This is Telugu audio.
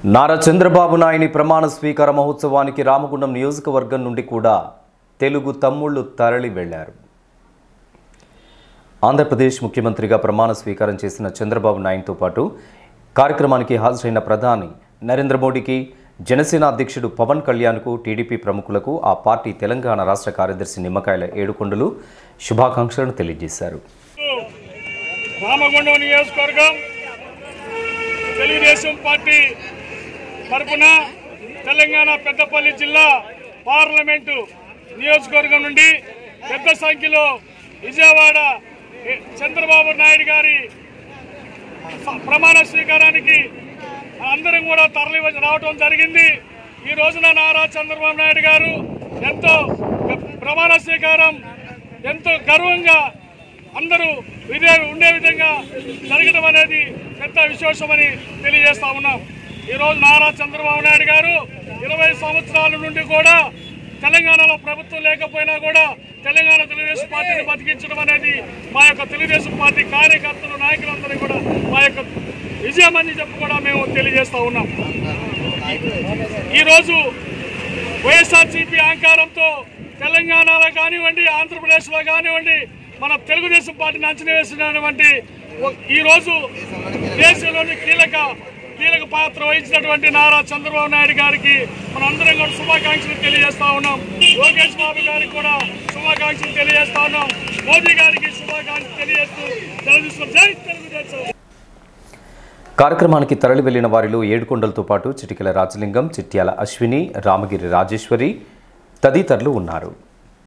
నారా చంద్రబాబు నాయుని ప్రమాణ స్వీకార మహోత్సవానికి రామగుండం నియోజకవర్గం నుండి కూడా తెలుగు తమ్ముళ్లు తరలి వెళ్లారు ఆంధ్రప్రదేశ్ ముఖ్యమంత్రిగా ప్రమాణ స్వీకారం చేసిన చంద్రబాబు నాయుడుతో పాటు కార్యక్రమానికి హాజరైన ప్రధాని నరేంద్ర మోడీకి జనసేన అధ్యక్షుడు పవన్ కళ్యాణ్కు టీడీపీ ప్రముఖులకు ఆ పార్టీ తెలంగాణ రాష్ట్ర కార్యదర్శి నిమ్మకాయల ఏడుకొండలు శుభాకాంక్షలను తెలియజేశారు రామగుండం నియోజకవర్గం తెలుగుదేశం పార్టీ తరపున తెలంగాణ పెద్దపల్లి జిల్లా పార్లమెంటు నియోజకవర్గం నుండి పెద్ద సంఖ్యలో విజయవాడ ఎ, చంద్రబాబు నాయుడు గారి స- ప్రమాణ స్వీకారానికి అందరం కూడా తరలి వచ్చి రావడం జరిగింది ఈ రోజున నారా చంద్రబాబు నాయుడు గారు ఎంతో ప్రమాణ స్వీకారం ఎంతో గర్వంగా అందరూ ఇదే ఉండే విధంగా జరగడం అనేది పెద్ద విశేషమని తెలియజేస్తా ఉన్నాం ఈ రోజు నారా చంద్రబాబు నాయుడు గారు ఇరవై సంవత్సరాల నుండి కూడా తెలంగాణలో ప్రభుత్వం లేకపోయినా కూడా తెలంగాణ తెలుగుదేశం పార్టీని బతికించడం అనేది మా యొక్క తెలుగుదేశం పార్టీ కార్యకర్తలు నాయకులందరూ కూడా మా యొక్క విజయం అని చెప్పి కూడా మేము తెలియజేస్తా ఉన్నాం ఈరోజు వైఎస్ఆర్సీపీ అహంకారంతో తెలంగాణలో కానివ్వండి ఆంధ్రప్రదేశ్లో కానివ్వండి మన తెలుగుదేశం పార్టీని అంచనా వేసినటువంటి ఒ- ఈరోజు దేశంలోని కీలక కీలక పాత్ర వహించినటువంటి నారా చంద్రబాబు నాయుడు గారికి మన అందరం కూడా శుభాకాంక్షలు తెలియజేస్తా ఉన్నాం లోకేష్ బాబు గారికి కూడా శుభాకాంక్షలు తెలియజేస్తా ఉన్నాం మోదీ గారికి శుభాకాంక్షలు తెలియజేస్తూ తెలుగుదేశం జై తెలుగుదేశం కార్యక్రమానికి తరలి వెళ్లిన వారిలో ఏడుకొండలతో పాటు చిటికెల రాజలింగం చిట్యాల అశ్విని రామగిరి రాజేశ్వరి తదితరులు ఉన్నారు